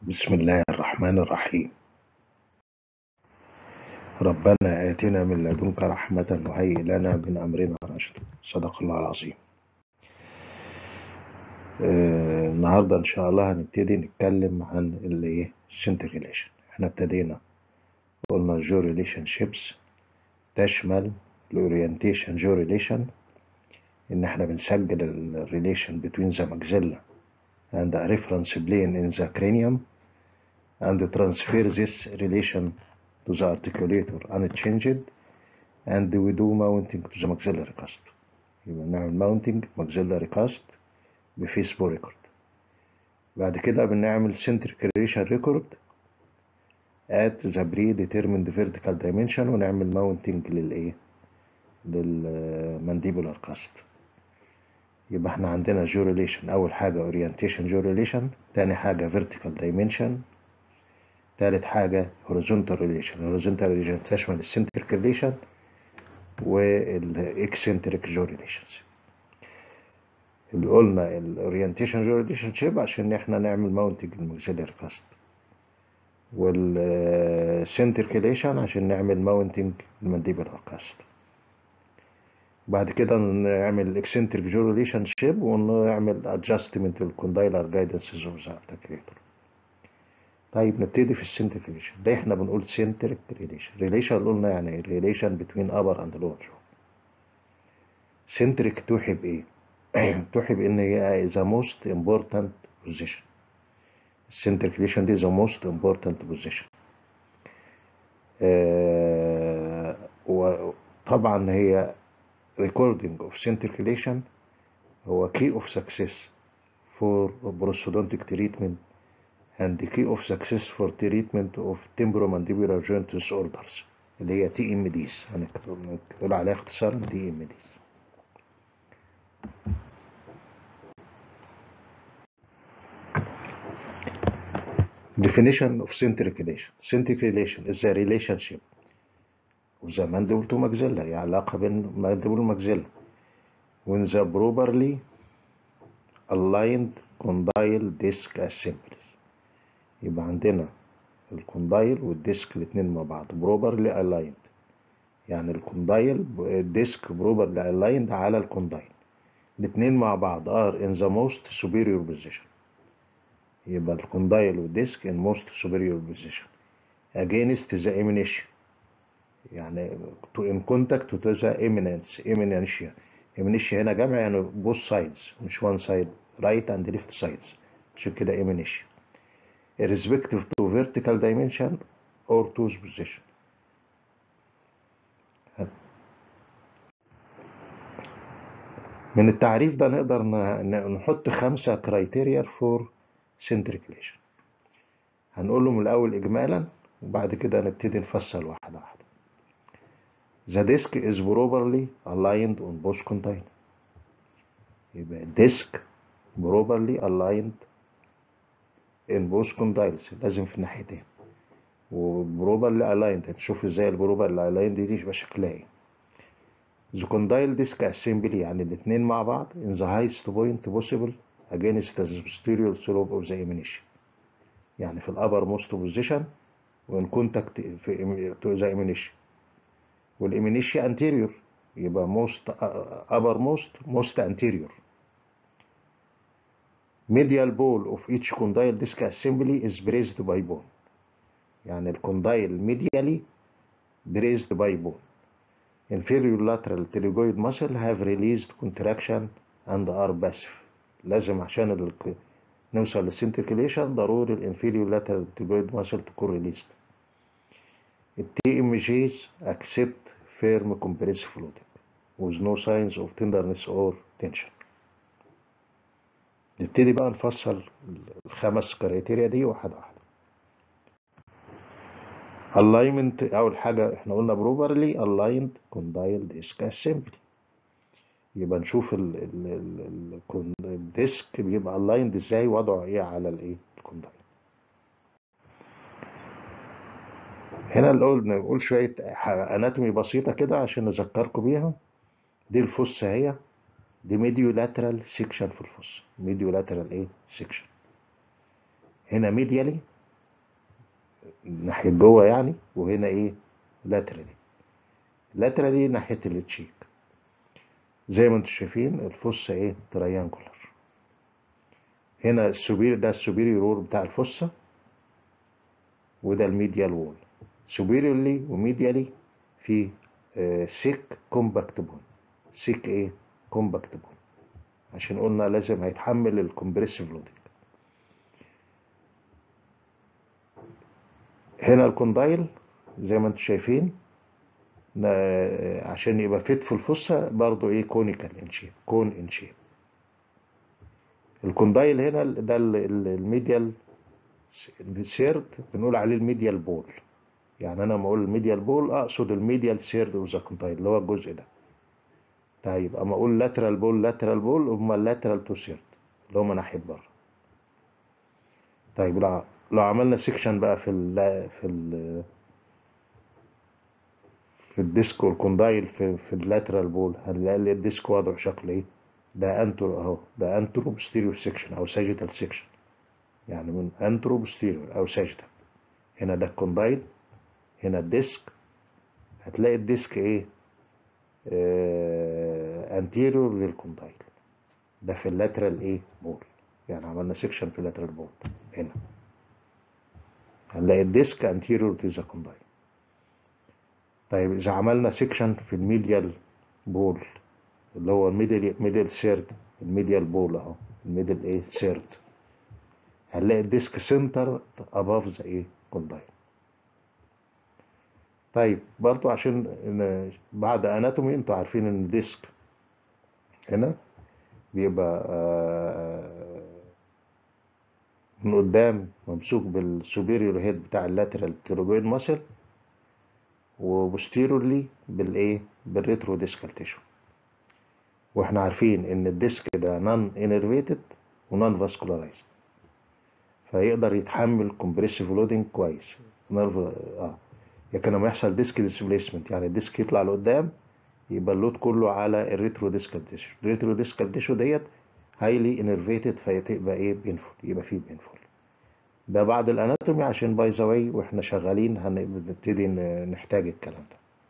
بسم الله الرحمن الرحيم ربنا آتنا من لدنك رحمة وهيئ لنا من أمرنا رشدا صدق الله العظيم آه النهاردة إن شاء الله هنبتدي نتكلم عن اللي إيه السنتريليشن إحنا ابتدينا قلنا جو ريليشن شيبس تشمل الأورينتيشن جو ريليشن إن إحنا بنسجل الريليشن between the maxilla and a reference plane in the cranium and transfer this relation to the articulator unchanged and we do mounting to the maxillary cast يبقى نعمل mounting maxillary cast بفيس بو ريكورد بعد كده بنعمل centric relation record at the predetermined vertical dimension ونعمل mounting للايه للمانديبولار كاست يبقى احنا عندنا جو ريليشن اول حاجه اورينتيشن جو ريليشن تاني حاجه فيرتيكال دايمنشن تالت حاجه هوريزونتال ريليشن هوريزونتال ريليشن تشمل السنتريك ريليشن والاكسنتريك جو ريليشنز اللي قلنا الاورينتيشن جو ريليشن شيب عشان احنا نعمل ماونتنج الماكسيلاري كاست والسنتريك ريليشن عشان نعمل ماونتنج المانديبولار كاست بعد كده نعمل الاكسنتريك جو ريليشن شيب ونعمل ادجستمنت للكوندايلر جايدنسز اوف ذا ارتكليتور طيب نبتدي في السنتريك ريليشن ده احنا بنقول سنتريك ريليشن ريليشن قلنا يعني ريليشن بتوين ابر اند لور جو سنتريك توحي بايه توحي بان هي ذا موست امبورتنت بوزيشن السنتريك ريليشن دي ذا موست امبورتنت بوزيشن وطبعا هي recording of centric relation هو key of success for prosthodontic treatment and the key of success for treatment of temporomandibular joint disorders اللي هي تي ام ديز هنقول عليها اختصارا تي ام ديز definition of centric relation centric relation is a relationship of the mandible to maxilla يعني علاقة بين mandible وماكسيلا when the properly aligned condyle disc assemblies يبقى عندنا الكوندايل والديسك الاتنين مع بعض properly aligned يعني الكوندايل الديسك properly aligned على الكوندايل الاتنين مع بعض are in the most superior position يبقى الكوندايل والديسك in most superior position against the emanation يعني to in contact to the eminence eminentia eminentia هنا جمع يعني both sides مش one side right and left sides عشان كده eminentia irrespective to vertical dimension or tooth position من التعريف ده نقدر نحط خمسة كرايتيريا فور centric relation هنقولهم الأول إجمالا وبعد كده نبتدي نفصل واحدة واحدة The disk is properly aligned on both container. يبقى الديسك properly aligned in both condyles لازم في الناحيتين وبروبرلي aligned هنشوف ازاي البروبرلي aligned دي يبقى شكلها ايه The condyle disc assembly يعني الاتنين مع بعض in the highest point possible against the posterior slope of the emanation يعني في الأبر موست position وإن كونتاكت في to the emanation والإيمينيشيا anterior يبقى most upper most most anterior medial ball of each condyle disc assembly is braced by bone يعني الكوندايل medially braced by bone inferior lateral pterygoid muscle have released contraction and are passive لازم عشان ال... نوصل للسنتركيليشن ضروري الانفيريور لاترال pterygoid muscle تكون ريليزد التي ام جيز accept firm compressive loading with no signs of tenderness or tension نبتدي بقى نفصل الخمس كريتيريا دي واحدة واحدة alignment أول حاجة احنا قلنا properly aligned condyle disc assembly يبقى نشوف الديسك بيبقى aligned ازاي وضعه ايه على الايه الكوندايل هنا الأول نقول شوية اناتومي بسيطة كده عشان نذكركم بيها دي الفصة هي دي ميديو لاترال سيكشن في الفص ميديو لاترال ايه سيكشن هنا ميديالي ناحية جوه يعني وهنا ايه لاترالي لاترالي ناحية التشيك زي ما انتم شايفين الفصة ايه تريانجولار هنا السوبير ده السوبيريور بتاع الفصة وده الميديال وول سوبيريورلي وميديالي في سيك كومباكت بون سيك ايه كومباكت بون عشان قلنا لازم هيتحمل الكومبريسيف لودنج هنا الكوندايل زي ما انتم شايفين نا- عشان يبقى فيت في الفصة برضو ايه كونيكال ان شيب كون ان شيب الكوندايل هنا ده ال- ال- الميديال سيرد بنقول عليه الميديال بول يعني انا لما اقول الميديال بول اقصد الميديال سيرد اوف ذا كوندايل اللي هو الجزء ده طيب اما اقول لاترال بول لاترال بول هم اللاترال تو سيرد اللي هم ناحيه بره طيب لو لو عملنا سيكشن بقى في ال في ال في الديسك والكوندايل في في اللاترال بول هنلاقي الديسك وضعه شكله ايه ده انترو اهو ده انترو بوستيريور سيكشن او ساجيتال سيكشن يعني من انترو بوستيريور او ساجيتال هنا ده الكوندايل هنا الديسك هتلاقي الديسك ايه آه انتيريور للكوندايل ده في اللاترال ايه بول يعني عملنا سيكشن في اللاترال بول هنا هنلاقي الديسك انتيريور تو ذا كوندايل طيب اذا عملنا سيكشن في الميديال بول اللي هو الميدل ميدل سيرد الميديال بول اهو الميدل ايه سيرد هنلاقي الديسك سنتر اباف ذا ايه كوندايل طيب برضو عشان إن- بعد اناتومي انتوا عارفين ان الديسك هنا بيبقى آه، من قدام ممسوك بالسوبيريور هيد بتاع اللاترال تيروجويد ماسل وبوستيرورلي بالايه بالريترو ديسكال تيشو واحنا عارفين ان الديسك ده نون انرفيتد ونون فاسكولارايزد فيقدر يتحمل كومبريسيف لودنج كويس نيرف اه لكن لما يحصل ديسك ديسبليسمنت يعني الديسك يطلع لقدام يبقى اللود كله على الريترو ديسكال تيشو الريترو ديسكال تيشو ديت هايلي انرفيتد فيبقى ايه بينفول يبقى فيه بينفول ده بعد الاناتومي عشان باي ذا واي واحنا شغالين هنبتدي ن- نحتاج الكلام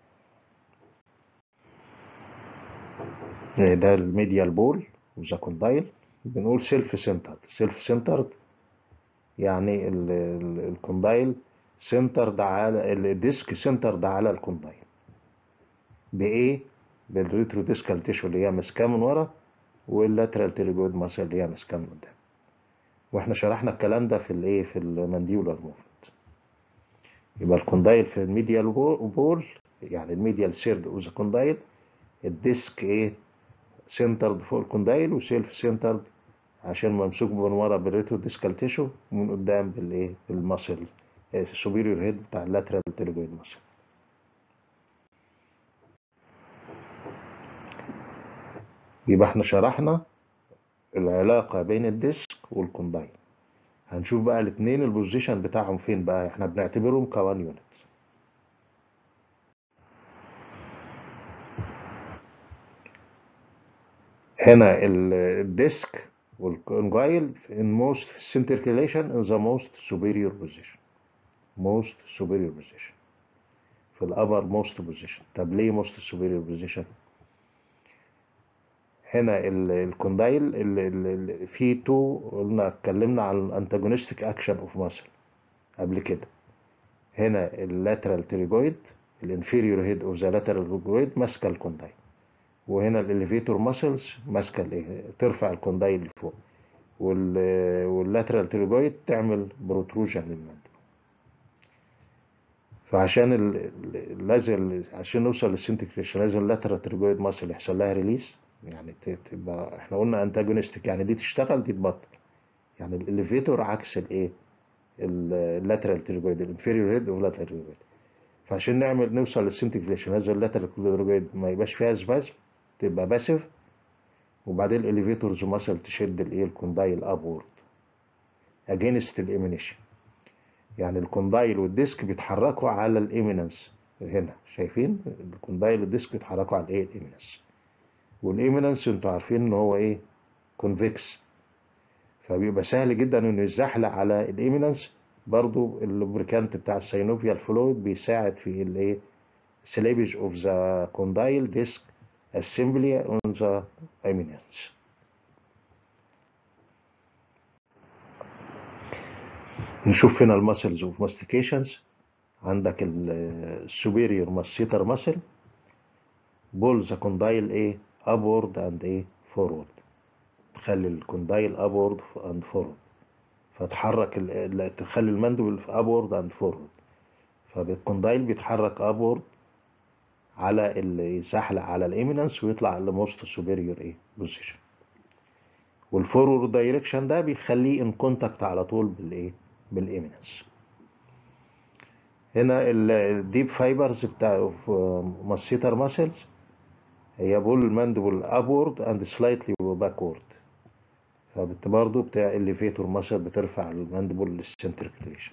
ده ده الميديال بول وذا كوندايل بنقول سيلف سنترد سيلف سنترد يعني ال- ال- الكوندايل سنترد على الديسك سنترد على الكوندايل بايه بالريترو ديسكال تيشو اللي هي ماسكاه من ورا واللاترال تيريجويد ماسل اللي هي ماسكاه من قدام واحنا شرحنا الكلام ده في الايه في المانديولار موفمنت يبقى الكوندايل في الميديال بو- بول يعني الميديال سيرد اوف ذا كوندايل الديسك ايه سنترد فوق الكوندايل وسيلف سنترد عشان ممسوك من ورا بالريترو ديسكال تيشو ومن قدام بالايه بالماسل السوبيريور هيد بتاع اللاترال تيريجويد ماسل يبقى احنا شرحنا العلاقة بين الديسك والكوندايل هنشوف بقى الاثنين البوزيشن بتاعهم فين بقى احنا بنعتبرهم كوان يونت هنا ال- الديسك والكونجايل in most centralization in the most superior position most superior position في الأبر most position طب ليه most superior position هنا ال- الكوندايل ال- ال- ال- في تو قلنا اتكلمنا عن الانتاجونستيك اكشن اوف ماسل قبل كده هنا اللاترال تريجويد الانفيريور هيد اوف ذا لاترال تريجويد ماسكه الكوندايل وهنا الاليفيتور ماسلز ماسكه الايه ترفع الكوندايل لفوق وال واللاترال تريجويد تعمل بروتروجن للمندل فعشان ال... ال- لازم عشان نوصل للسنتكريشن لازم اللاترال تريجويد ماسل يحصل لها ريليس يعني ت- تبقى احنا قلنا انتاجونستيك يعني دي تشتغل دي تبطل يعني الاليفيتور عكس الايه اللاترال تريجويد الانفيريور هيد واللاترال تريجويد فعشان نعمل نوصل للسنتكريشن لازم اللاترال تريجويد ما يبقاش فيها سبازم تبقى باسيف وبعدين الاليفيتورز ماسل تشد الايه الكوندايل ابورد اجينست الايمينيشن يعني الكوندايل والديسك بيتحركوا على الايميننس هنا شايفين الكوندايل والديسك بيتحركوا على الايه الايميننس والايميننس انتوا عارفين ان هو ايه كونفكس فبيبقى سهل جدا انه يزحلق على الايميننس برضو اللوبريكانت بتاع السينوفيال فلويد بيساعد في الايه سليبج اوف ذا كوندايل ديسك assembly on the eminence نشوف هنا المسلز اوف ماستيكيشنز عندك السوبيريور ماسيتر ماسل بول ذا كوندايل ايه ابورد اند ايه فورورد تخلي الكوندايل ابورد اند فورورد فتحرك ال- تخلي المندبل في ابورد اند فورورد فالكوندايل بيتحرك ابورد على اللي يزحلق على الاميننس ويطلع لموست سوبيريور ايه بوزيشن والفورورد دايركشن ده بيخليه ان كونتاكت على طول بالايه بالاميننس هنا الديب فايبرز بتاع ماسيتر ماسلز هي بول الماندبل ابورد اند سلايتلي باكورد فبت برضه بتاع الليفيتور ماسل بترفع الماندبل للسنتركليشن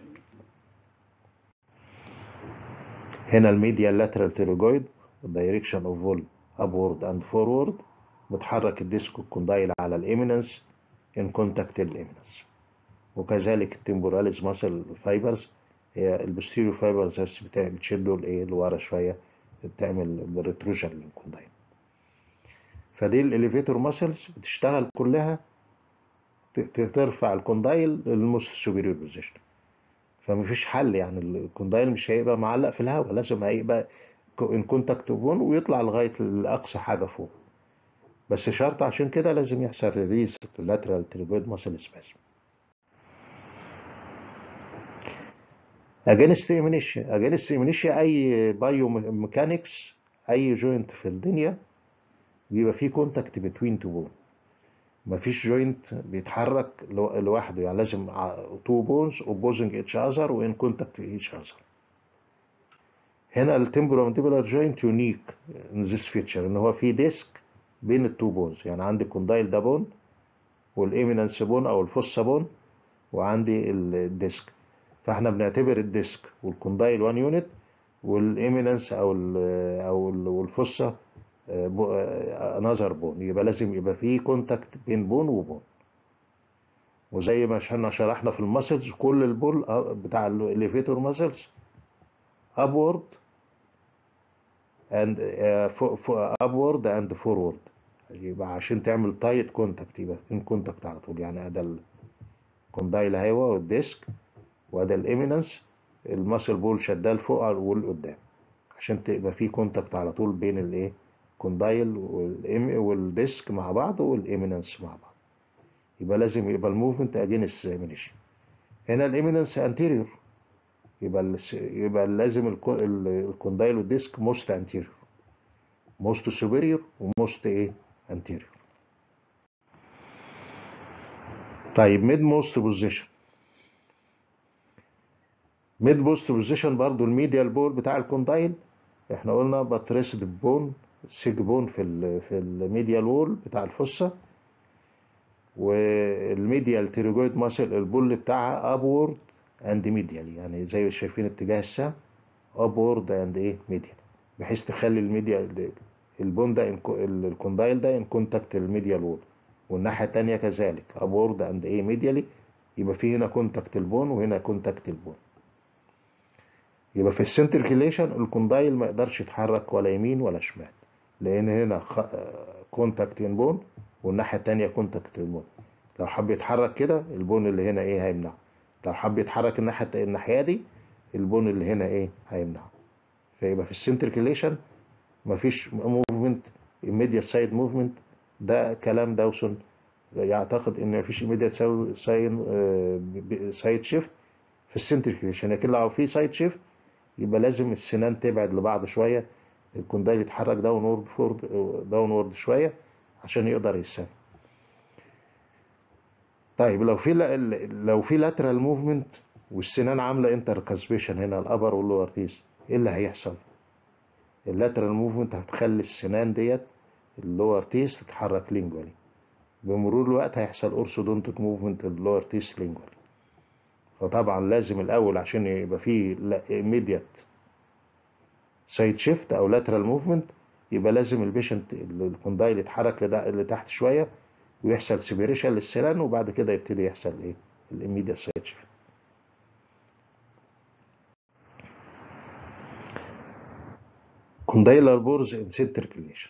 هنا الميديال لاترال تيروجويد الدايركشن اوف فول ابورد اند فورورد بتحرك الديسك الكوندايل على الاميننس ان كونتاكت الاميننس وكذلك التمبوراليز ماسل فايبرز هي البوستيريو فايبرز بس بتاع- بتشده لايه لورا شويه بتعمل ريتروجن للكوندايل فدي الاليفيتور ماسلز بتشتغل كلها ت- ت- ترفع الكوندايل للموست سوبيريور بوزيشن فمفيش حل يعني الكوندايل مش هيبقى معلق في الهواء لازم هيبقى ان كونتاكت بون ويطلع لغايه لاقصى حاجه فوق بس شرط عشان كده لازم يحصل ريليز اللاترال تريبويد ماسل سباسم اجينست ايمينيشيا اجينست ايمينيشيا اي بايو ميكانكس اي جوينت في الدنيا بيبقى فيه كونتاكت بتوين تو بون مفيش جوينت بيتحرك لو- لوحده يعني لازم تو بونز اوبوزنج اتش اذر وان كونتاكت ايتش اذر هنا التمبرومانديبولار جوينت يونيك ان ذيس فيتشر ان هو في ديسك بين التو بونز يعني عندي كوندايل ده بون والايميننس بون او الفوسا بون وعندي الديسك فاحنا بنعتبر الديسك والكوندايل 1 يونت والايميننس او ال او ال والفوسا انذر بون يبقى لازم يبقى فيه كونتاكت بين بون وبون وزي ما احنا شرحنا في المسلز كل البول آه، بتاع الاليفيتور مسلز upward and uh, fo- fo- upward and forward يبقى عشان تعمل تايت كونتاكت يبقى ان كونتاكت على طول يعني ده الكوندايل هوا والديسك وده الاميننس الماسل بول شداه لفوق والقدام عشان تبقى في كونتاكت على طول بين الايه كوندايل والإم- والديسك مع بعض والاميننس مع بعض يبقى لازم يبقى الموفمنت اجينست ايمينيشن هنا الاميننس انتيريور يبقى الس- يبقى لازم الكو- ال- الكوندايل والديسك موست انتيريور موست سوبيريور وموست ايه انتيريور طيب ميد موست بوزيشن ميد موست بوزيشن برضو الميديال بول بتاع الكوندايل احنا قلنا بترسد بون سيج بون في ال في الميديال وول بتاع الفصة والميديال تيروجويد ماسل البول بتاعها ابورد اند ميديال يعني زي ما شايفين اتجاه السهم ابورد اند ايه ميديال بحيث تخلي الميديال البون ده إن- الكوندايل ده ان كونتاكت الميديال وول والناحيه الثانيه كذلك ابورد اند ايه ميديالي يبقى في هنا كونتاكت البون وهنا كونتاكت البون يبقى في السنتركيليشن الكوندايل ما يقدرش يتحرك ولا يمين ولا شمال لان هنا خ... كونتاكت بون والناحيه الثانيه كونتاكت البون لو حب يتحرك كده البون اللي هنا ايه هيمنعه لو حب يتحرك الناحيه الت- الناحيه دي البون اللي هنا ايه هيمنعه فيبقى في السنتركيليشن مفيش موفمنت immediate سايد موفمنت ده كلام داوسون يعتقد ان مفيش immediate سايد شيفت في السنتركيليشن لكن لو في سايد شيفت يبقى لازم السنان تبعد لبعض شويه الكوندايل يتحرك داون وورد فورد داون وورد شويه عشان يقدر يسام طيب لو في ل- لو في لاترال موفمنت والسنان عامله انتر كاسبيشن هنا الابر واللور تيس ايه اللي هيحصل اللاترال موفمنت هتخلي السنان ديت اللور تيس تتحرك لينجوالي بمرور الوقت هيحصل اورثودونتيك موفمنت اللور تيس لينجوالي فطبعا لازم الاول عشان يبقى فيه immediate سايد شيفت او لاترال موفمنت يبقى لازم البيشنت الكوندايل يتحرك لدا- لتحت شويه ويحصل سيبريشن للسنان وبعد كده يبتدي يحصل ايه الاميديت سايد شيفت condylar pores in centric relation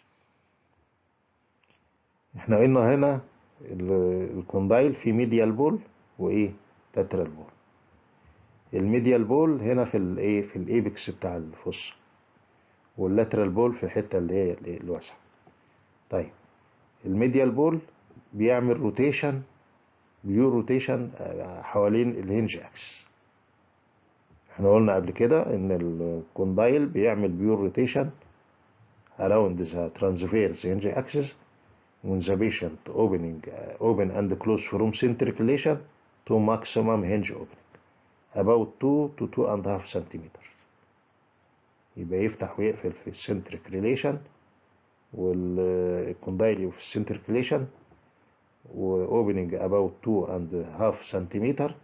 احنا قلنا هنا الكوندايل في ميديال بول وايه لاترال بول الميديال بول هنا في الايه في الايبكس بتاع الفص واللاترال بول في الحته اللي هي الواسعه طيب الميديال بول بيعمل روتيشن بيور روتيشن حوالين الهنج اكس احنا قلنا قبل كده ان الكوندايل بيعمل بيور روتيشن around the transverse hinge axis when the patient opening uh, open and close from centric relation to maximum hinge opening about 2 to 2 and a half centimeters يبقى يفتح ويقفل في السنتريك ريليشن والكوندايل في السنتريك ريليشن واوبننج about 2 and half سنتيمتر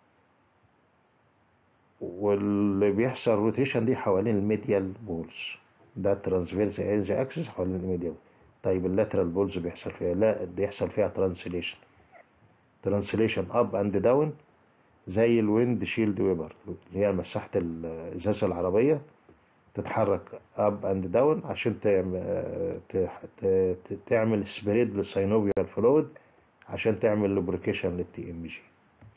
واللي بيحصل روتيشن دي حوالين الميديال بولز ده الترانسفيرس ايج اكسس حوالين الميديال طيب اللاترال بولز بيحصل فيها لا بيحصل فيها ترانسليشن ترانسليشن اب اند داون زي الويند شيلد ويبر اللي هي مساحة الازازة العربية تتحرك اب اند داون عشان تعمل تعمل سبريد للساينوفيال فلويد عشان تعمل لوبريكيشن للتي ام جي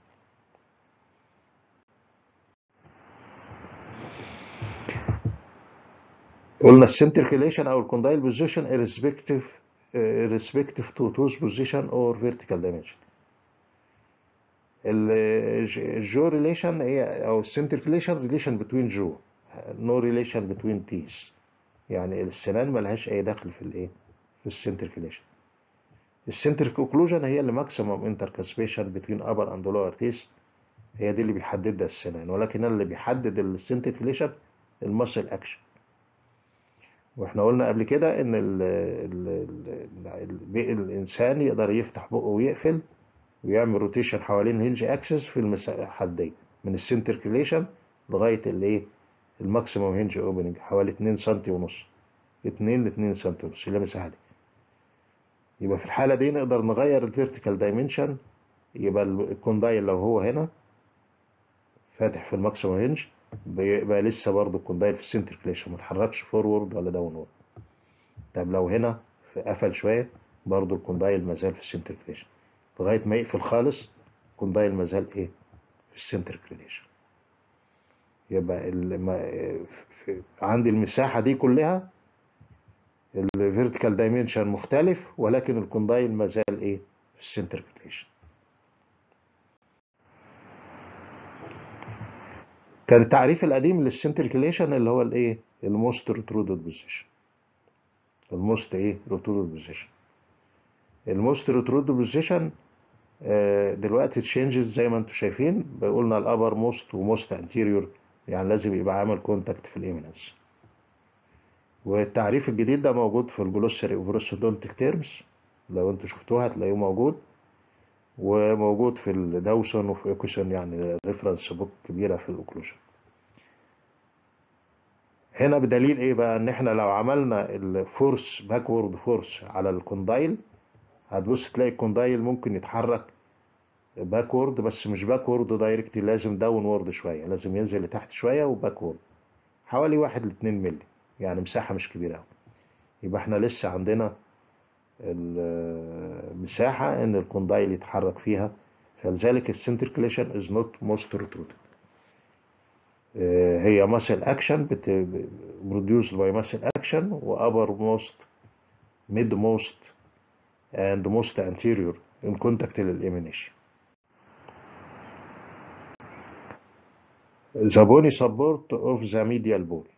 قلنا السنتركيليشن او الكوندايل بوزيشن irrespective irrespective to tooth position or vertical dimension الجو ريليشن هي او السنتركيليشن ريليشن بتوين جو نو ريليشن بتوين تيس يعني السنان ملهاش اي دخل في الايه في السنتركيليشن السنتريك اوكلوجن هي اللي ماكسيمم انتركاسبيشن بتوين ابر اند لور تيس هي دي اللي بيحددها السنان ولكن اللي بيحدد السنتركيليشن المسل اكشن واحنا قلنا قبل كده ان ال ال ال الانسان يقدر يفتح بقه ويقفل ويعمل روتيشن حوالين هنج اكسس في المساحه دي من السنتركيليشن لغايه الايه الماكسيموم هنج اوبننج حوالي 2 سم ونص 2 ل 2 سم ونص اللي المساحه دي يبقى في الحاله دي نقدر نغير الفيرتيكال دايمنشن يبقى الكوندايل لو هو هنا فاتح في الماكسيموم هنج بيبقى لسه برضه الكوندايل في السنتركيليشن ما اتحركش فورورد ولا داونورد طب لو هنا في قفل شويه برضه الكوندايل ما زال في السنتركيليشن لغايه ما يقفل خالص الكوندايل ما زال ايه في السنتركيليشن يبقى عندي المساحه دي كلها الفيرتيكال دايمنشن مختلف ولكن الكوندايل ما زال ايه في السنتركيليشن كان التعريف القديم للسنتركيليشن اللي هو الايه الموست روترودد بوزيشن الموست ايه روترودد بوزيشن الموست روترودد بوزيشن دلوقتي تشينجز زي ما انتم شايفين قلنا الابر موست وموست انتيريور يعني لازم يبقى عامل كونتاكت في الايمنس والتعريف الجديد ده موجود في الجلوسري اوفروسودونتيك تيرمز لو انتوا شفتوها هتلاقوه موجود وموجود في الداوسون وفي ايكوسون يعني ريفرنس بوك كبيره في الاوكلوجن هنا بدليل ايه بقى ان احنا لو عملنا الفورس باكورد فورس على الكوندايل هتبص تلاقي الكوندايل ممكن يتحرك باكورد بس مش باكورد دايركت لازم داون وورد شويه لازم ينزل لتحت شويه وباكورد حوالي واحد لاتنين مللي يعني مساحه مش كبيره قوي يبقى احنا لسه عندنا المساحة ان الكوندايل يتحرك فيها فلذلك السنتركيليشن از نوت موست روتروتد هي ماسل اكشن بروديوسد باي ماسل اكشن وابر موست ميد موست اند موست انتيريور ان كونتاكت للإيمينيشن The bony support of the medial ball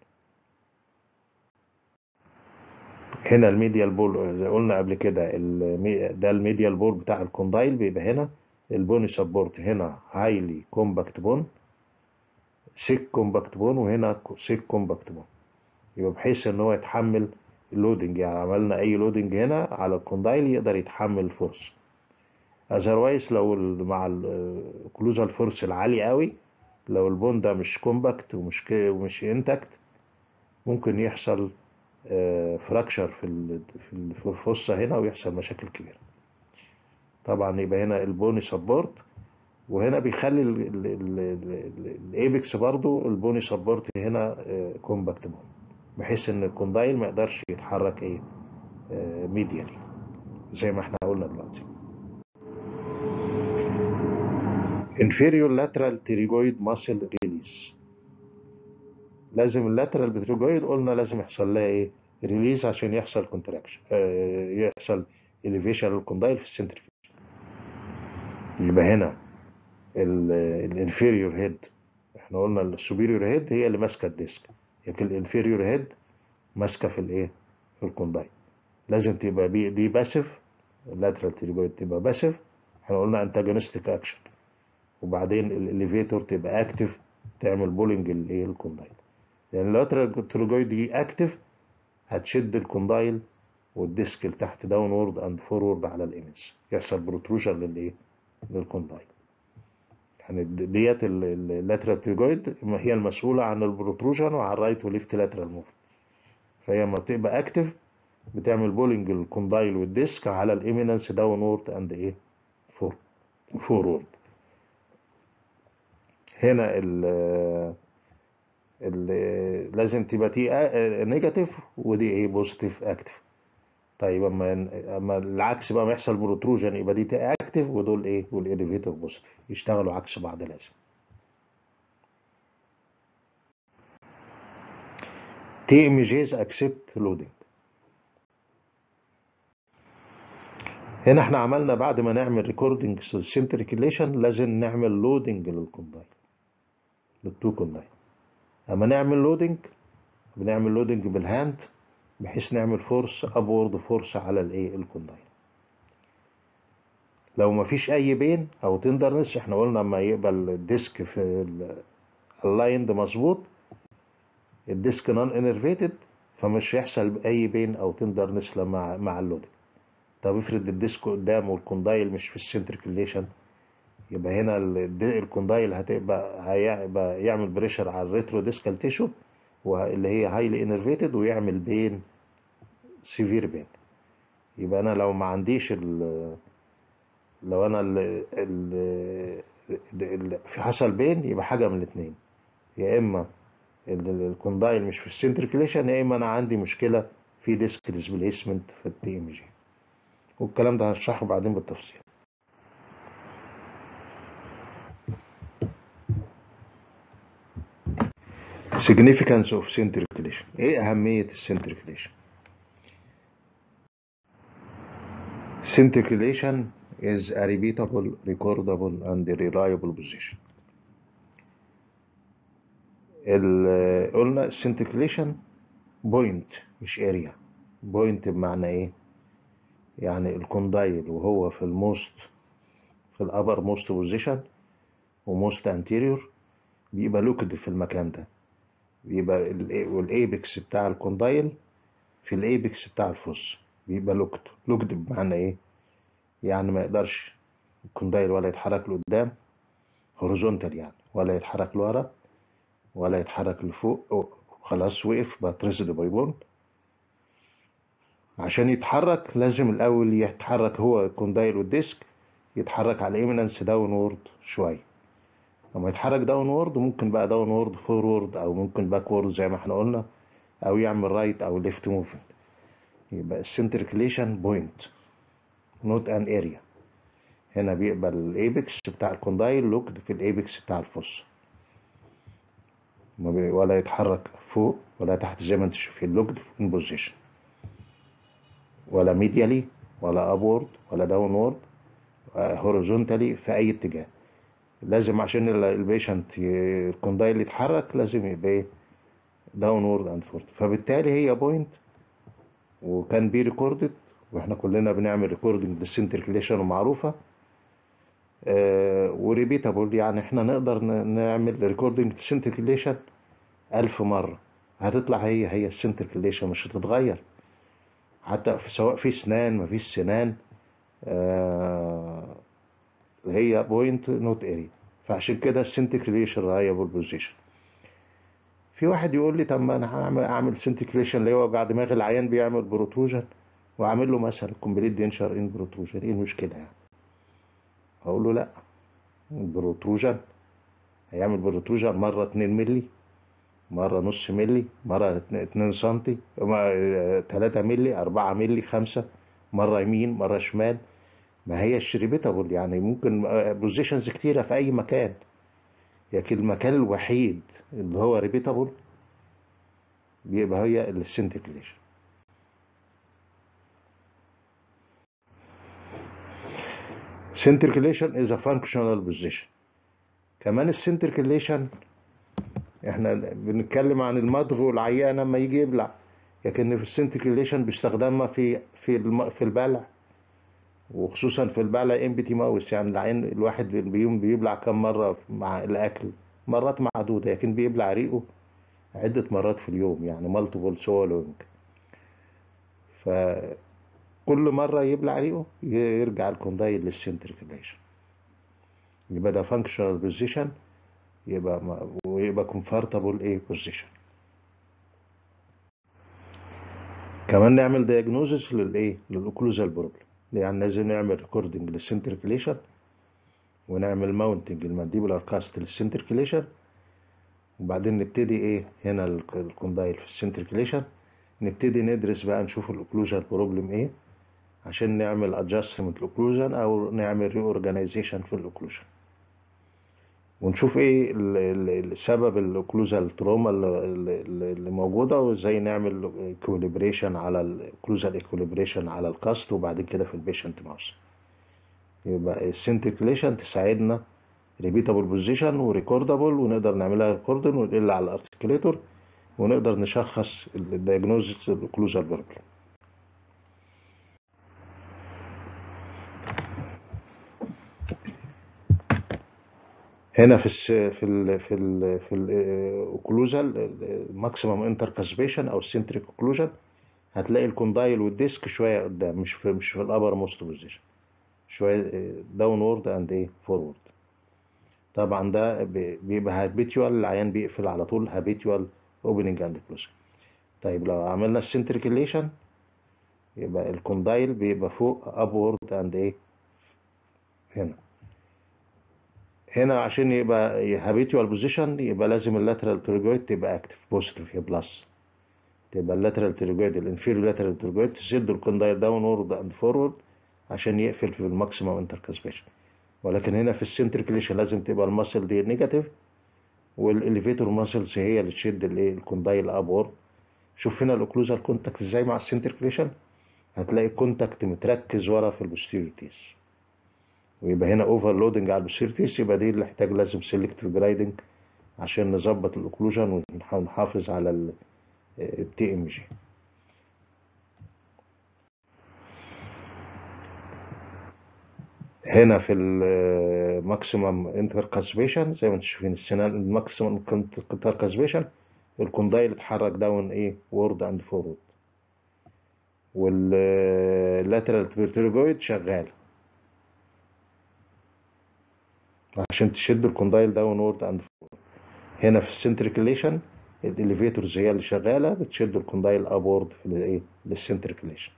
هنا الميديال بول زي قلنا قبل كده ده الميديال بول بتاع الكوندايل بيبقى هنا البوني سبورت هنا هايلي كومباكت بون سيك كومباكت بون وهنا سيك كومباكت بون يبقى بحيث ان هو يتحمل اللودنج يعني عملنا اي لودنج هنا على الكوندايل يقدر يتحمل الفورس اذروايز لو مع الكلوزال فورس العالي قوي لو البون ده مش كومباكت ومش ومش انتكت ممكن يحصل فراكشر في في الفصة هنا ويحصل مشاكل كبيرة طبعا يبقى هنا البوني سبورت وهنا بيخلي الايبكس برضو البوني سبورت هنا كومباكت بون بحيث ان الكوندايل ما يقدرش يتحرك ايه ميديالي زي ما احنا قلنا دلوقتي inferior lateral pterygoid muscle release لازم اللاترال بتروجويد قلنا لازم يحصل لها ايه ريليز عشان يحصل كونتراكشن آه يحصل elevation للكوندايل في السنترفيوج يبقى هنا الانفيريور هيد احنا قلنا السوبيريور هيد هي اللي ماسكه الديسك لكن الانفيريور هيد ماسكه في الايه في الكوندايل لازم تبقى بي دي باسيف اللاترال تريجويد تبقى باسيف احنا قلنا انتاجونستيك اكشن وبعدين الاليفيتور تبقى اكتف تعمل بولينج الايه الكوندايل لان اللاترال تريجويد دي اكتف هتشد الكوندايل والديسك لتحت داون وورد اند فورورد على الايمج يحصل بروتروجن للايه للكوندايل يعني ديت اللاترال تريجويد هي المسؤوله عن البروتروجن وعن الرايت وليفت لاترال موفمنت فهي لما بتبقى اكتف بتعمل بولينج الكوندايل والديسك على الايميننس داون وورد اند ايه فور فورورد هنا ال ال لازم تبقى تي نيجاتيف ودي ايه بوزيتيف اكتف طيب اما اما العكس بقى ما يحصل بروتروجن يبقى دي تي اكتف ودول ايه والاليفيتور بوزيتيف يشتغلوا عكس بعض لازم تي ام جيز اكسبت لودنج هنا احنا عملنا بعد ما نعمل ريكوردنج سنتريكيليشن لازم نعمل لودنج للكوندايل للتو كوندايل اما نعمل لودنج بنعمل لودنج بالهاند بحيث نعمل فورس ابورد فورس على الايه الكوندايل لو ما فيش اي بين او تندرنس احنا قلنا اما يبقى الديسك في اللايند مظبوط الديسك نون انرفيتد فمش هيحصل اي بين او تندرنس لما مع اللودنج طب افرض الديسك قدام والكوندايل مش في السنتركيليشن يبقى هنا الكوندايل هتبقى هيبقى يعمل بريشر على الريترو ديسكال تيشو واللي هي هايلي انرفيتد ويعمل بين سيفير بين يبقى انا لو ما عنديش ال لو انا ال ال ال في حصل بين يبقى حاجه من الاثنين يا اما الكوندايل مش في السنتركيليشن يا اما انا عندي مشكله في ديسك ديسبليسمنت في التي ام جي والكلام ده هشرحه بعدين بالتفصيل significance of centriculation ايه اهمية السنتركيليشن centriculation is a repeatable recordable and reliable position ال قلنا السنتركيليشن بوينت مش اريا بوينت بمعنى ايه يعني الكوندايل وهو في الموست في الابر موست بوزيشن وموست انتيريور بيبقى لوكد في المكان ده بيبقى والايبكس بتاع الكوندايل في الايبكس بتاع الفص بيبقى لوكد لوكد بمعنى ايه يعني ما يقدرش الكوندايل ولا يتحرك لقدام هوريزونتال يعني ولا يتحرك لورا ولا يتحرك لفوق خلاص وقف بقى تريزد بايبون عشان يتحرك لازم الاول يتحرك هو الكوندايل والديسك يتحرك على الايمننس داون وورد شويه لما يتحرك داون وورد ممكن بقى داون وورد فورورد او ممكن باك وورد زي ما احنا قلنا او يعمل رايت او ليفت موفمنت يبقى السنتركيليشن بوينت نوت ان اريا هنا بيقبل الايبكس بتاع الكوندايل لوكد في الايبكس بتاع الفص ولا يتحرك فوق ولا تحت زي ما انت شايف اللوكد ان بوزيشن ولا ميديالي ولا ابورد ولا داون وورد هوريزونتالي في اي اتجاه لازم عشان البيشنت الكوندايل يتحرك لازم يبقى ايه داون وورد اند فورد فبالتالي هي بوينت وكان بي ريكوردد واحنا كلنا بنعمل ريكوردنج للسنتركيليشن ومعروفه آه وريبيتابل يعني احنا نقدر نعمل ريكوردنج للسنتركيليشن ألف مرة هتطلع هي هي السنتركيليشن مش هتتغير حتى في سواء في سنان مفيش سنان آه هي بوينت نوت اريا فعشان كده السنتركيليشن رايبل بوزيشن في واحد يقول لي طب ما انا هعمل اعمل سنتركيليشن اللي هو بعد دماغ العيان بيعمل بروتروجن واعمل له مثلا كومبليت دينشر ان بروتروجن ايه المشكله يعني هقول له لا البروتروجن هيعمل بروتروجن مره 2 مللي مرة نص ملي مرة اتن- اتنين سنتي م- آه، تلاتة ملي أربعة ملي خمسة مرة يمين مرة شمال ما هيش ريبيتابل يعني ممكن بوزيشنز كتيرة في أي مكان لكن المكان الوحيد اللي هو ريبيتابل بيبقى هي السنتركليشن centriculation is a functional position كمان السنتركليشن احنا بنتكلم عن المضغ والعيان لما يجي يبلع لكن في السنتركليشن بيستخدمها في في الم- في البلع وخصوصا في البلع امبتي ماوس يعني العين الواحد بيوم بيبلع كم مره مع الاكل مرات معدوده لكن بيبلع ريقه عده مرات في اليوم يعني مالتيبل سوالوينج فكل مره يبلع ريقه يرجع الكوندايل للسنتركليشن يبقى ده فانكشنال بوزيشن يبقى ما- ويبقى كومفورتابل ايه بوزيشن كمان نعمل دياجنوزس للايه للاوكلوزال بروبلم يعني لازم نعمل ريكوردنج للسنتركليشن ونعمل ماونتنج المانديبولار كاست للسنتركليشن وبعدين نبتدي ايه هنا ال- الكوندايل في السنتركليشن نبتدي ندرس بقى نشوف الاوكلوجال بروبلم ايه عشان نعمل ادجستمنت الاوكلوجن او نعمل ري اورجانيزيشن في الاوكلوجن ونشوف ايه ال- ال- السبب الاوكلوزال تروما اللي, اللي اللي موجوده وازاي نعمل اكوليبريشن على الاوكلوزال اكوليبريشن على الكاست وبعد كده في البيشنت ماوس يبقى السنتركليشن تساعدنا ريبيتابل بوزيشن وريكوردابل ونقدر نعملها ريكوردن ونقل على الارتكليتور ونقدر نشخص الدياجنوزس الاوكلوزال بروبلم هنا في الس في ال في ال في الاوكلوزال ماكسيمم انتركاسبيشن او السنتريك اوكلوجن هتلاقي الكوندايل والديسك شويه قدام مش في مش في الابر موست بوزيشن شويه داون وورد اند ايه فورورد طبعا ده بي- بيبقى هابيتوال العيان بيقفل على طول هابيتوال اوبننج اند كلوزنج طيب لو عملنا السنتريكيليشن يبقى الكوندايل بيبقى فوق ابورد اند ايه هنا هنا عشان يبقى هابيتوال بوزيشن يبقى لازم اللاترال تريجويد تبقى اكتف بوزيتيف يا بلس تبقى اللاترال تريجويد الانفيريور لاترال تريجويد تسد الكوندايل داون وورد اند فورورد عشان يقفل في الماكسيمم انتركاسبيشن ولكن هنا في السنتريكليشن لازم تبقى الماسل دي نيجاتيف والاليفيتور ماسلز هي اللي تشد الايه الكوندايل ابورد شوف هنا الاوكلوزال كونتاكت ازاي مع السنتريكليشن هتلاقي الكونتاكت متركز ورا في البوستيريور تيس ويبقى هنا اوفرلودنج على البوستيريور تيس يبقى دي اللي محتاج لازم سيلكتيف جرايدنج عشان نظبط الاوكلوجن ونحافظ على التي ام جي هنا في الماكسيمم انتركاسبيشن زي ما انتم شايفين السنان الماكسيمم انتركاسبيشن الكوندايل اتحرك داون ايه وورد اند فورورد واللاترال تريجويد شغال عشان تشد الكوندايل داون وورد اند فورورد هنا في السنتريكليشن الاليفيتورز هي اللي شغاله بتشد الكوندايل ابورد في الايه للسنتريكليشن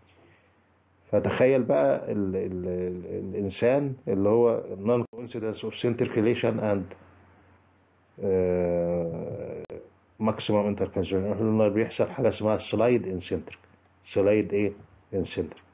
فتخيل بقى ال ال ال الانسان اللي هو non coincidence of centriculation and uh, maximum intercalation احنا قلنا بيحصل حاجه اسمها سلايد انسنتريك سلايد ايه انسنتريك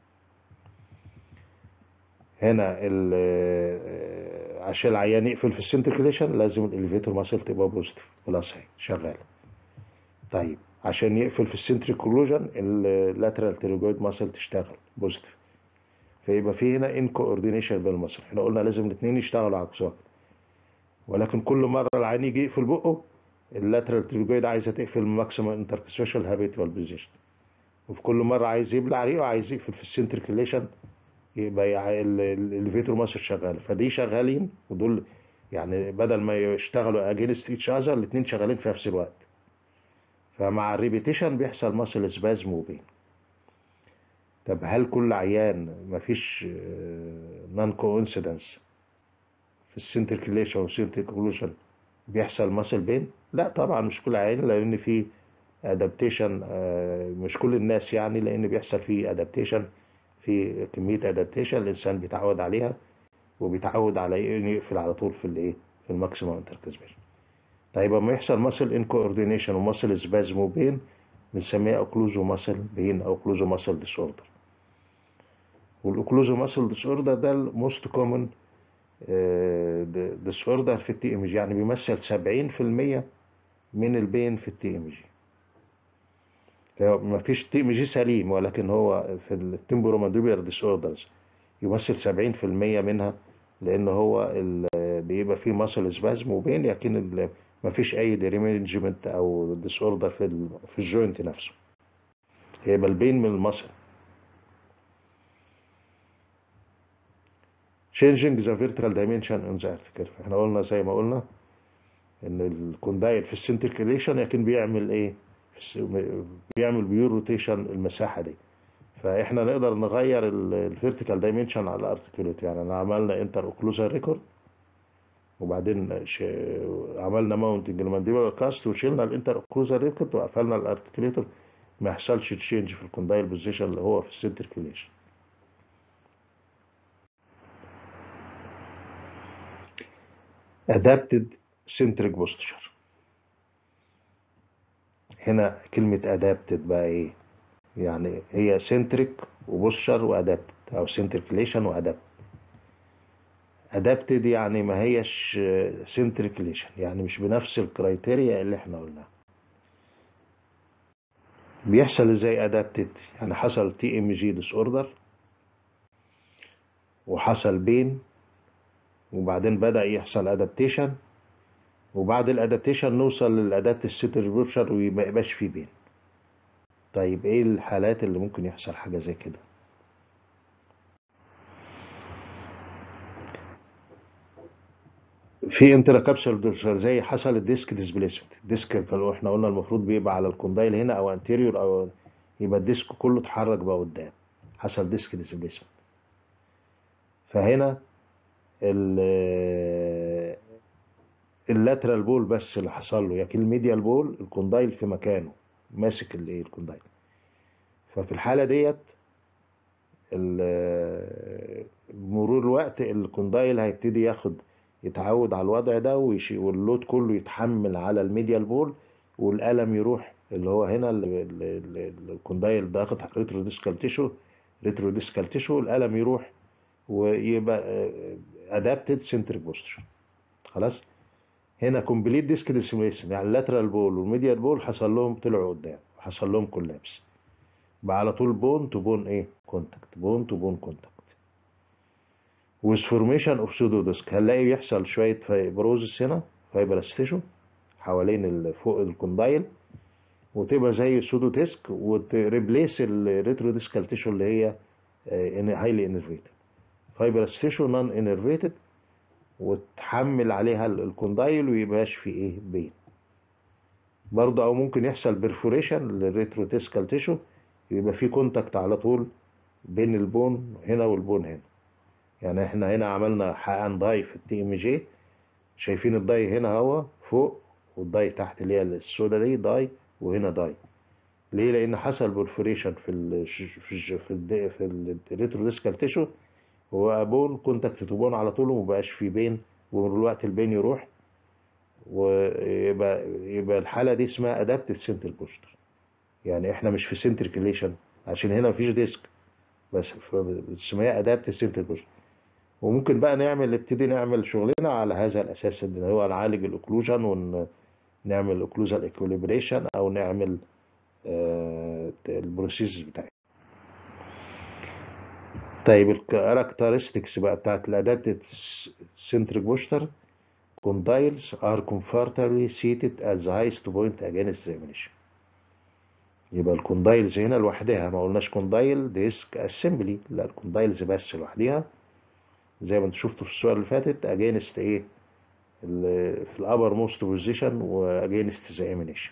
هنا ال عشان العيان يقفل في السنتركليشن لازم الاليفيتور ماسل تبقى بوزيتيف بلس اهي شغاله طيب عشان يقفل في السنتريك كولوجن اللاترال تيروجويد ماسل تشتغل بوزيتيف فيبقى في هنا ان كوردينيشن بالماسل احنا قلنا لازم الاثنين يشتغلوا عكس بعض ولكن كل مره العين يجي يقفل بقه اللاترال تيروجويد عايزه تقفل ماكسيمم انتركسبيشال هابيتوال بوزيشن وفي كل مره عايز يبلع ريقه عايز يقفل في السنتركليشن يبقى الاليفيتور ماسل شغال فدي شغالين ودول يعني بدل ما يشتغلوا اجينست ايتش اذر الاثنين شغالين في نفس الوقت فمع الريبيتيشن بيحصل ماسل سبازم وبين طب هل كل عيان مفيش نون كوانسيدنس في السنتركليشن والسنتركلوشن بيحصل ماسل بين لا طبعا مش كل عيان لان في ادابتيشن مش كل الناس يعني لان بيحصل في ادابتيشن في كميه ادابتيشن الانسان بيتعود عليها وبيتعود على ايه يقفل على طول في الايه في الماكسيمم انتركسبيشن طيب اما يحصل ماسل ان كوردينيشن وماسل سبازم وبين بنسميها اوكلوزو ماسل بين او اوكلوزو ماسل ديس اوردر والاوكلوزو ماسل ديس اوردر ده الموست كومن ديس اوردر في التي ام جي يعني بيمثل 70% من البين في التي ام جي ما فيش تي ام جي سليم ولكن هو في التمبرومانديبير ديس اوردرز يمثل 70% منها لان هو ال- بيبقى فيه ماسل سبازم وبين لكن ال- ما فيش اي ديريمينجمنت او ديس اوردر في ال- في الجوينت نفسه يبقى البين من المصل changing the vertical dimension in the article احنا قلنا زي ما قلنا ان الكوندايل في السنتركيليشن لكن بيعمل ايه في الس- بيعمل بيور روتيشن المساحه دي فاحنا نقدر نغير الفيرتيكال دايمنشن على الارتكيوليت يعني انا عملنا انتر اوكلوزال ريكورد وبعدين ش... عملنا ماونتنج المانديبولار كاست وشيلنا الانتر اوكلوزال ريكورد وقفلنا الارتكيوليتور ما يحصلش تشينج في الكوندايل بوزيشن اللي هو في السنتركيليشن adapted centric posture هنا كلمة adapted بقى ايه يعني هي centric وبوستشر وادابت او centriclation وادابت adapted يعني ما هيش centriclation يعني مش بنفس الكرايتيريا اللي احنا قلناها بيحصل ازاي adapted يعني حصل تي ام جي ديس اوردر وحصل بين وبعدين بدأ يحصل ادابتيشن وبعد الادابتيشن نوصل للادابت السيتر بوشر وما يبقاش فيه بين طيب ايه الحالات اللي ممكن يحصل حاجة زي كده في انترا كابسول دوشر زي حصل الديسك ديسبليسمنت الديسك لو احنا قلنا المفروض بيبقى على الكوندايل هنا او انتيريور او يبقى الديسك كله اتحرك بقى قدام حصل ديسك ديسبليسمنت فهنا ال اللاترال بول بس اللي حصل له لكن الميديال بول الكوندايل في مكانه ماسك الايه الكوندايل ففي الحالة ديت ال- مرور الوقت الكوندايل هيبتدي ياخد يتعود على الوضع ده ويشي واللود كله يتحمل على الميديال بول والألم يروح اللي هو هنا ال- ال- ال- الكوندايل ضاغط على ريترو ديسكال تيشو ريترو ديسكال تيشو الألم يروح ويبقى ادابتد سنتريك بوستشر خلاص هنا كومبليت ديسك ديسميشن يعني اللاترال بول والميديال بول حصل لهم طلعوا قدام حصل لهم كولابس بقى على طول بون تو بون ايه كونتاكت بون تو بون كونتاكت with formation of pseudodisc هنلاقي يحصل شوية فايبروزس هنا فايبرس تيشو حوالين ال- فوق الكوندايل وتبقى زي سودو ديسك وتريبليس الريترو ديسكال تيشو اللي هي هايلي انرفيتد فايبرس تيشو نون انرفيتد وتحمل عليها ال- الكوندايل ويبقاش في ايه بين برضه او ممكن يحصل برفوريشن للريترو ديسكال تيشو يبقى في كونتاكت على طول بين البون هنا والبون هنا يعني احنا هنا عملنا حقن داي في التي ام جي شايفين الداي هنا هو فوق والداي تحت اللي هي السودا دي داي وهنا داي ليه لان حصل برفوريشن في ال في ال في ال في الريترو ديسكال تيشو هو بون كونتاكت تو بون على طول ومبقاش في بين ومن الوقت البين يروح ويبقى يبقى الحاله دي اسمها ادابتد سنتر بوستر يعني احنا مش في سنتركيليشن عشان هنا مفيش ديسك بس اسمها ادابتد سنتر بوستر وممكن بقى نعمل نبتدي نعمل شغلنا على هذا الاساس ان هو نعالج الاوكلوجن ونعمل اوكلوجال اكوليبريشن او نعمل آه البروسيس بتاعي طيب الكاركترستكس بقى بتاعت الادابتد سنتريك بوستر condyles are comfortably seated at the highest point against the emanation يبقى الكوندايلز هنا لوحدها ما قلناش كوندايل ديسك اسمبلي لا الكوندايلز بس لوحدها زي ما انت شفتوا في الصور اللي فاتت اجينست ايه ال- في الابر موست بوزيشن واجينست ذا ايمينيشن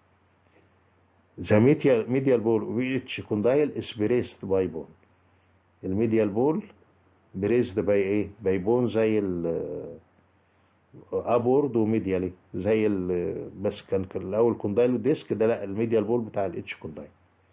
ذا medial medial ball of each condyle is braced by bone الميديال بول بريزد باي ايه باي بون زي ال ابورد وميديالي زي ال بس كان كان الاول كوندايل وديسك ده لا الميديال بول بتاع الاتش كوندايل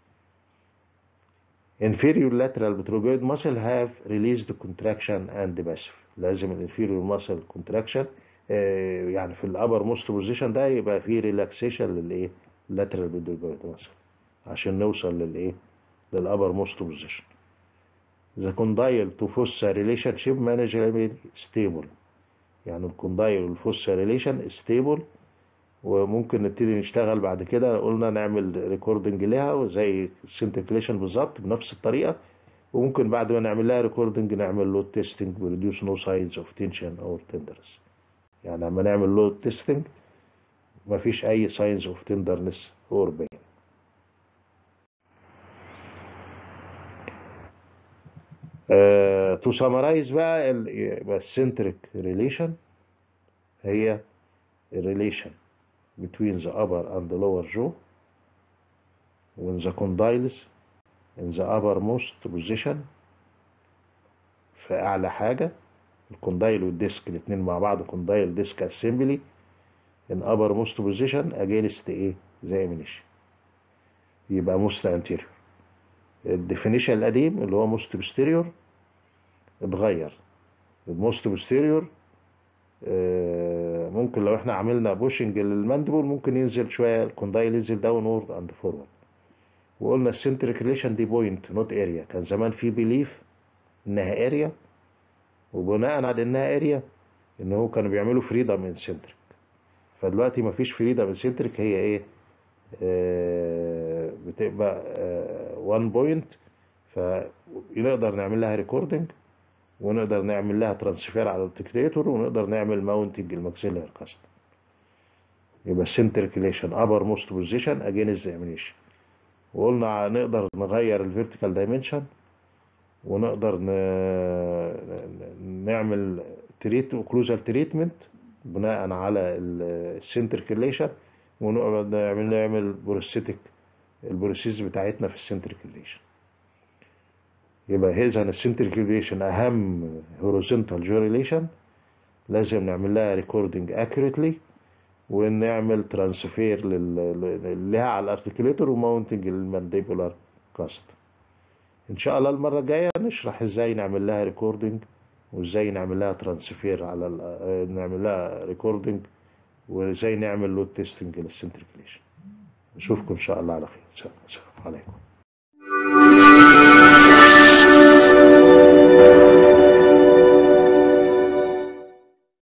inferior lateral pterygoid muscle have released contraction and passive لازم الانفيريور muscle contraction آه، يعني في الابر موست بوزيشن ده يبقى فيه ريلاكسيشن للايه lateral midline muscle عشان نوصل للايه للابر موست بوزيشن the condyle to fossa relationship management stable يعني الكوندايل والفوسا ريليشن ستيبل وممكن نبتدي نشتغل بعد كده قلنا نعمل ريكوردنج ليها زي السنتكليشن بالظبط بنفس الطريقه وممكن بعد ما نعمل لها ريكوردنج نعمل لود تيستنج وريديوس نو ساينز اوف تنشن او تندرس يعني لما نعمل لود تيستنج مفيش اي ساينز اوف تندرنس اور بين تو سامرايز بقى ال- يبقى السنتريك ريليشن هي الريليشن between the upper and the lower jaw when the condyles in the uppermost position في أعلى حاجة الكوندايل والديسك الاتنين مع بعض كوندايل ديسك assembly in uppermost position against ايه زي منش يبقى most anterior الديفينيشن القديم اللي هو most posterior اتغير الموست posterior آه، ممكن لو احنا عملنا بوشنج للماندبل ممكن ينزل شويه الكوندايل ينزل داون وورد اند فورورد وقلنا السنتريك ريليشن دي بوينت نوت اريا كان زمان في بيليف انها اريا وبناء على انها اريا ان هو كانوا بيعملوا فريدم من سنتريك فدلوقتي مفيش فريدم من سنتريك هي ايه آه، بتبقى 1 بوينت فنقدر نعمل لها ريكوردنج ونقدر نعمل لها ترانسفير على الارتكليتور ونقدر نعمل ماونتنج الماكسيلر كاست يبقى السنتريك ريليشن ابر موست بوزيشن اجين اكزامينيشن وقلنا نقدر نغير الفيرتيكال دايمنشن ونقدر ن... ن- نعمل تريت اوكلوزال تريتمنت بناء على السنتريك ريليشن ونقعد نعمل نعمل بروستيك البروسيس بتاعتنا في السنتريك ريليشن يبقى اذا السنتريك ريليشن اهم هوريزونتال جو ريليشن لازم نعمل لها ريكوردنج اكيوريتلي ونعمل ترانسفير لها على الارتكليتور وماونتنج للمانديبولار كاست ان شاء الله المره الجايه نشرح ازاي نعمل لها ريكوردنج وازاي نعمل لها ترانسفير على ال- نعمل لها ريكوردنج وازاي نعمل لود تيستنج للسنتريك ريليشن نشوفكم ان شاء الله على خير السلام عليكم